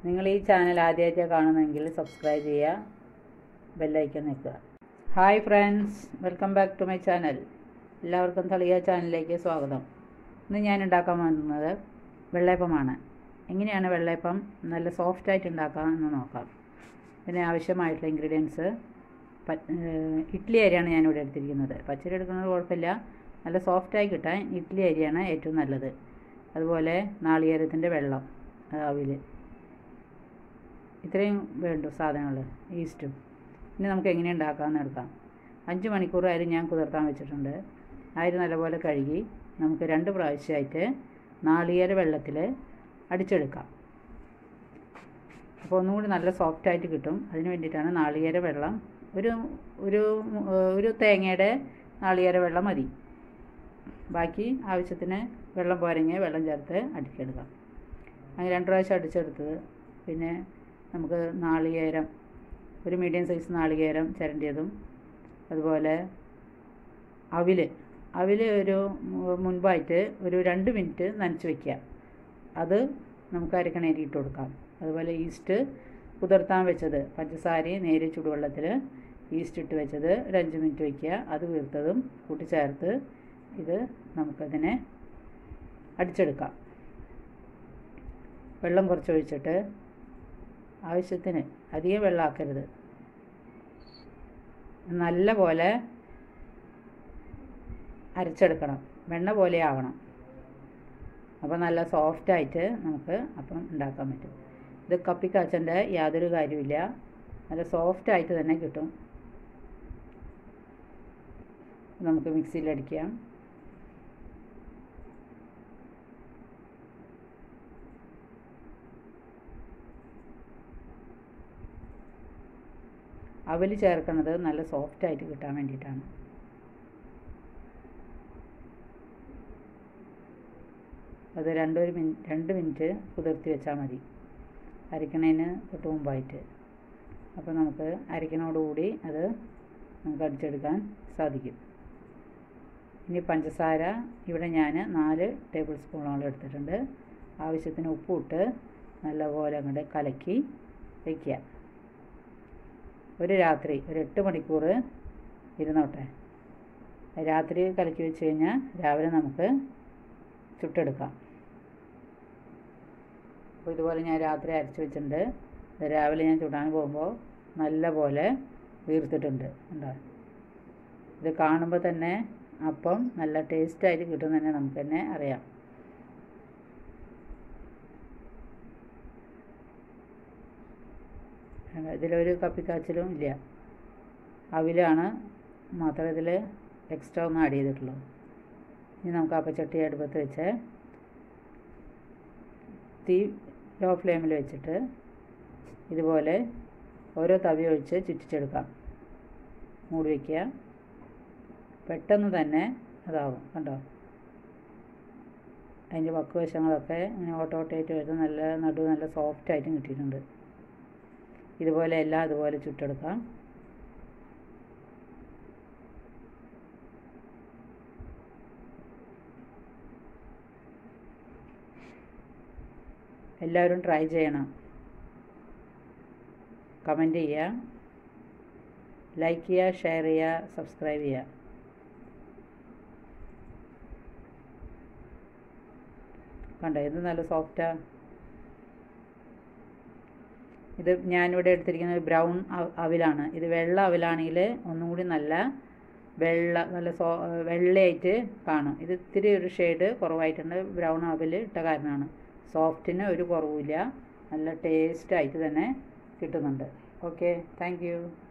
നിങ്ങൾ ഈ ചാനൽ ആദ്യമായിട്ടാണ് കാണുന്നതെങ്കിൽ സബ്സ്ക്രൈബ് ചെയ്യുക ബെല്ലൈക്കൺ നിൽക്കുക hi friends welcome back to my channel എല്ലാവർക്കും തളിയ ചാനലിലേക്ക് സ്വാഗതം ഇന്ന് ഞാൻ ഉണ്ടാക്കാൻ പോകുന്നത് വെള്ളയപ്പമാണ് എങ്ങനെയാണ് വെള്ളയപ്പം നല്ല സോഫ്റ്റായിട്ട് ഉണ്ടാക്കാം എന്ന് നോക്കാം ഇതിന് ആവശ്യമായിട്ടുള്ള ഇൻഗ്രീഡിയൻസ് ഇഡ്ഡലി അരിയാണ് ഞാനിവിടെ എടുത്തിരിക്കുന്നത് പച്ചരി എടുക്കുന്നത് കുഴപ്പമില്ല നല്ല സോഫ്റ്റായി കിട്ടാൻ ഇഡ്ഡലി അരിയാണ് ഏറ്റവും നല്ലത് അതുപോലെ നാളികേരത്തിൻ്റെ വെള്ളം അവിൽ ഇത്രയും വേണ്ടു സാധനങ്ങൾ ഈസ്റ്റും ഇനി നമുക്ക് എങ്ങനെ ഉണ്ടാക്കാമെന്ന് എടുക്കാം അഞ്ച് മണിക്കൂർ അരി ഞാൻ കുതിർത്താൻ വെച്ചിട്ടുണ്ട് അരി നല്ലപോലെ കഴുകി നമുക്ക് രണ്ട് പ്രാവശ്യമായിട്ട് നാളികേര വെള്ളത്തിൽ അടിച്ചെടുക്കാം അപ്പോൾ ഒന്നുകൂടി നല്ല സോഫ്റ്റായിട്ട് കിട്ടും അതിന് വേണ്ടിയിട്ടാണ് നാളികേര വെള്ളം ഒരു ഒരു ഒരു തേങ്ങയുടെ നാളികേര വെള്ളം മതി ബാക്കി ആവശ്യത്തിന് വെള്ളം പോരങ്ങി വെള്ളം ചേർത്ത് അടിച്ചെടുക്കാം അങ്ങനെ രണ്ട് പ്രാവശ്യം അടിച്ചെടുത്തത് പിന്നെ നമുക്ക് നാളികേരം ഒരു മീഡിയം സൈസ് നാളികേരം ചിരണ്ടിയതും അതുപോലെ അവിൽ അവിൽ ഒരു മുൻപായിട്ട് ഒരു രണ്ട് മിനിറ്റ് നനച്ച് വയ്ക്കുക അത് നമുക്ക് അരക്കണേരി ഇട്ട് കൊടുക്കാം അതുപോലെ ഈസ്റ്റ് കുതിർത്താൻ വെച്ചത് പഞ്ചസാരയും നേരിയ ചുടുവെള്ളത്തിൽ ഈസ്റ്റ് ഇട്ട് വെച്ചത് ഒരു അഞ്ച് മിനിറ്റ് വയ്ക്കുക അത് വീർത്തതും കൂട്ടിച്ചേർത്ത് ഇത് നമുക്കതിനെ അടിച്ചെടുക്കാം വെള്ളം കുറച്ച് ഒഴിച്ചിട്ട് ആവശ്യത്തിന് അധികം വെള്ളമാക്കരുത് നല്ല പോലെ അരച്ചെടുക്കണം വെണ്ണ പോലെ ആവണം അപ്പോൾ നല്ല സോഫ്റ്റായിട്ട് നമുക്ക് അപ്പം ഉണ്ടാക്കാൻ പറ്റും ഇത് കപ്പിക്കാച്ചൻ്റെ യാതൊരു കാര്യമില്ല നല്ല സോഫ്റ്റായിട്ട് തന്നെ കിട്ടും നമുക്ക് മിക്സിയിലടിക്കാം അവൽ ചേർക്കുന്നത് നല്ല സോഫ്റ്റായിട്ട് കിട്ടാൻ വേണ്ടിയിട്ടാണ് അത് രണ്ടൊരു മിനിറ്റ് രണ്ട് മിനിറ്റ് കുതിർത്തി വെച്ചാൽ മതി അരക്കണതിന് തൊട്ട് മുമ്പായിട്ട് അപ്പോൾ നമുക്ക് അരക്കണോടുകൂടി അത് നമുക്ക് അടിച്ചെടുക്കാൻ സാധിക്കും ഇനി പഞ്ചസാര ഇവിടെ ഞാൻ നാല് ടേബിൾ സ്പൂണോളം എടുത്തിട്ടുണ്ട് ആവശ്യത്തിന് ഉപ്പിട്ട് നല്ലപോലെ അങ്ങോട്ട് കലക്കി വയ്ക്കുക ഒരു രാത്രി ഒരു എട്ട് മണിക്കൂർ ഇരുന്നോട്ടെ രാത്രി കലക്കി വെച്ച് കഴിഞ്ഞാൽ രാവിലെ നമുക്ക് ചുട്ടെടുക്കാം അപ്പോൾ ഇതുപോലെ ഞാൻ രാത്രി അരച്ച് വെച്ചിട്ടുണ്ട് രാവിലെ ഞാൻ ചുടാൻ പോകുമ്പോൾ നല്ല പോലെ വീർത്തിട്ടുണ്ട് ഉണ്ടോ ഇത് കാണുമ്പോൾ തന്നെ അപ്പം നല്ല ടേസ്റ്റായിട്ട് കിട്ടും തന്നെ നമുക്ക് തന്നെ അറിയാം ഇതിലൊരു കപ്പിക്കാച്ചിലും ഇല്ല അവിലാണ് മാത്രമേ ഇതിൽ എക്സ്ട്രാ ഒന്ന് ആഡ് ചെയ്തിട്ടുള്ളൂ ഇനി നമുക്ക് അപ്പച്ചട്ടി അടുപ്പത്ത് വെച്ച് തീ ലോ ഫ്ലെയിമിൽ വെച്ചിട്ട് ഇതുപോലെ ഓരോ തവി ഒഴിച്ച് ചുറ്റിച്ചെടുക്കാം മൂടി വയ്ക്കുക പെട്ടെന്ന് തന്നെ അതാവും കണ്ടോ അതിൻ്റെ വക്കുവശങ്ങളൊക്കെ ഇങ്ങനെ ഓട്ടോട്ടായിട്ട് വരുന്നത് നല്ല നടു നല്ല സോഫ്റ്റായിട്ടും കിട്ടിയിട്ടുണ്ട് ഇതുപോലെ എല്ലാം അതുപോലെ ചുട്ടെടുക്കാം എല്ലാവരും ട്രൈ ചെയ്യണം കമൻറ്റ് ചെയ്യുക ലൈക്ക് ചെയ്യുക ഷെയർ ചെയ്യുക സബ്സ്ക്രൈബ് ചെയ്യുക കണ്ടോ ഇത് നല്ല സോഫ്റ്റാണ് ഇത് ഞാനിവിടെ എടുത്തിരിക്കുന്നത് ബ്രൗൺ അവിലാണ് ഇത് വെള്ള അവിലാണെങ്കിൽ ഒന്നും കൂടി നല്ല വെള്ള നല്ല സോ വെള്ളയായിട്ട് കാണും ഇത് ഇത്തിരി ഒരു ഷെയ്ഡ് കുറവായിട്ടുണ്ട് ബ്രൗൺ അവിൽ ഇട്ട കാരണമാണ് സോഫ്റ്റിന് ഒരു കുറവുമില്ല നല്ല ടേസ്റ്റായിട്ട് തന്നെ കിട്ടുന്നുണ്ട് ഓക്കെ താങ്ക്